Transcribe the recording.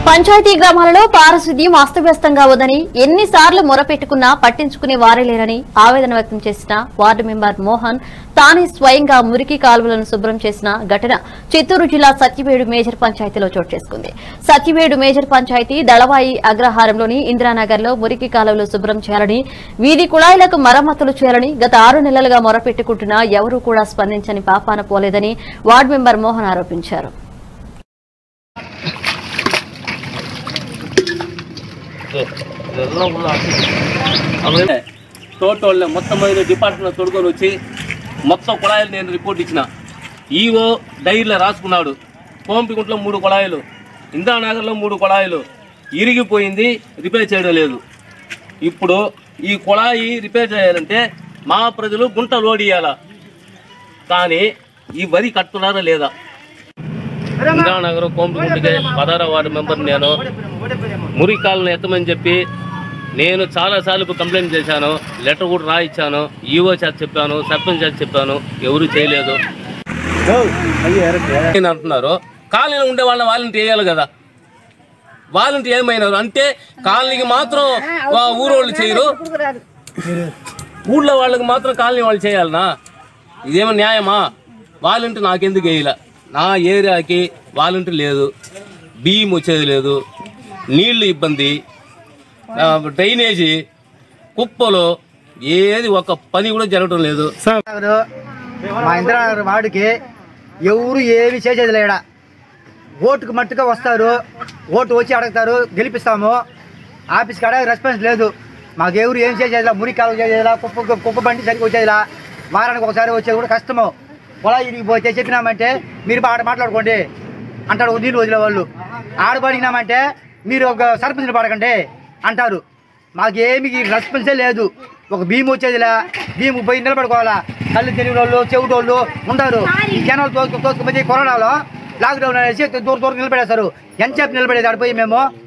పంచాయతీ గ్రామాలలో పారిశుద్ధ్యం అస్తవ్యస్తంగా ఉందని ఎన్నిసార్లు మొరపెట్టుకున్నా పట్టించుకునే వారే లేరని ఆవేదన వ్యక్తం చేసిన వార్డు మెంబర్ మోహన్ తానే స్వయంగా మురికి కాలువలను శుభ్రం చేసిన ఘటన చిత్తూరు జిల్లా సత్యవేడు మేజర్ పంచాయతీలో చోటు చేసుకుంది సత్యవేడు మేజర్ పంచాయతీ దళవాయి అగ్రహారంలోని ఇందిరానగర్లో మురికి కాలువలు శుభ్రం చేయాలని వీధి కుళాయిలకు మరమ్మతులు చేయాలని గత ఆరు నెలలుగా మొరపెట్టుకుంటున్నా ఎవరూ కూడా స్పందించని పాపాన పోలేదని వార్డు మెంబర్ మోహన్ ఆరోపించారు టోటల్ మొత్తం మీద డిపార్ట్మెంట్ తొడుకొని వచ్చి మొత్తం కుళాయిలు నేను రిపోర్ట్ ఇచ్చిన ఈఓ డైరీలో రాసుకున్నాడు కోంపిగుంట్లో మూడు కుళాయిలు ఇందిరానగర్లో మూడు కుళాయిలు ఇరిగిపోయింది రిపేర్ చేయడం లేదు ఇప్పుడు ఈ కుళాయి రిపేర్ చేయాలంటే మా ప్రజలు గుంట లోడియాల కానీ ఈ వరి కట్టున్నారా లేదా ఇందిరానగర్ కోంపిగుంటకి పదహారవ వార్డు మెంబర్ నేను మురికాలను ఎత్తమని చెప్పి నేను చాలాసార్లు ఇప్పుడు కంప్లైంట్ చేశాను లెటర్ కూడా రాయిచ్చాను ఈఓ చేత చెప్పాను సర్పంచ్ చేత చెప్పాను ఎవరు చేయలేదు నేను అంటున్నారు కాలనీలో ఉండే వాళ్ళ వాలంటీ వేయాలి కదా వాలంటీ ఏమైనారు అంటే కాలనీకి మాత్రం వా- ఊరోళ్ళు చేయరు ఊళ్ళో వాళ్ళకి మాత్రం కాలనీ వాళ్ళు చేయాలనా ఇదేమో న్యాయమా వాలంటీ నాకెందుకు వేయాల నా ఏరియాకి వాలంటీ లేదు బియ్యం వచ్చేది లేదు నీళ్లు ఇబ్బంది ఆ, డ్రైనేజీ కుప్పలు ఏది ఒక పని కూడా జరగడం లేదు నగరు, మా ఇందిరానగర్ వాడికి ఎవరు ఏమి చేసేది లేడ ఓటుకు మట్టుగా వస్తారు ఓటు వచ్చి అడుగుతారు గెలిపిస్తాము ఆఫీస్ కాడ రెస్పాన్స్ లేదు మాకు ఎవరు ఏం చేసేదిలా మురికి కాలు చేసేదిలా కుప్ప కుప్ప బండి సరిగ్గా వచ్చేదిలా వారానికి ఒకసారి వచ్చేది కూడా కష్టము పొలా ఇడికి పోతే చెప్పినామంటే మీరు ఆడ మాట్లాడుకోండి అంటారు నీళ్ళు వదిలే వాళ్ళు ఆడబడినామంటే మీరు ఒక సర్పంచ్ని పడకండి అంటారు మాకేమి రెస్పాన్సే లేదు ఒక భీము వచ్చేదిలా భీము పోయి నిలబడుకోవాలా కళ్ళు తెలియని వాళ్ళు చెవిటోళ్ళు ఉండరు ఈ జనాలు తోసుకు తోసుకుపోయి కరోనాలో లాక్డౌన్ అనేసి దూరం దూరం నిలబడేస్తారు ఎంతసేపు నిలబడేది ఆడిపోయి మేము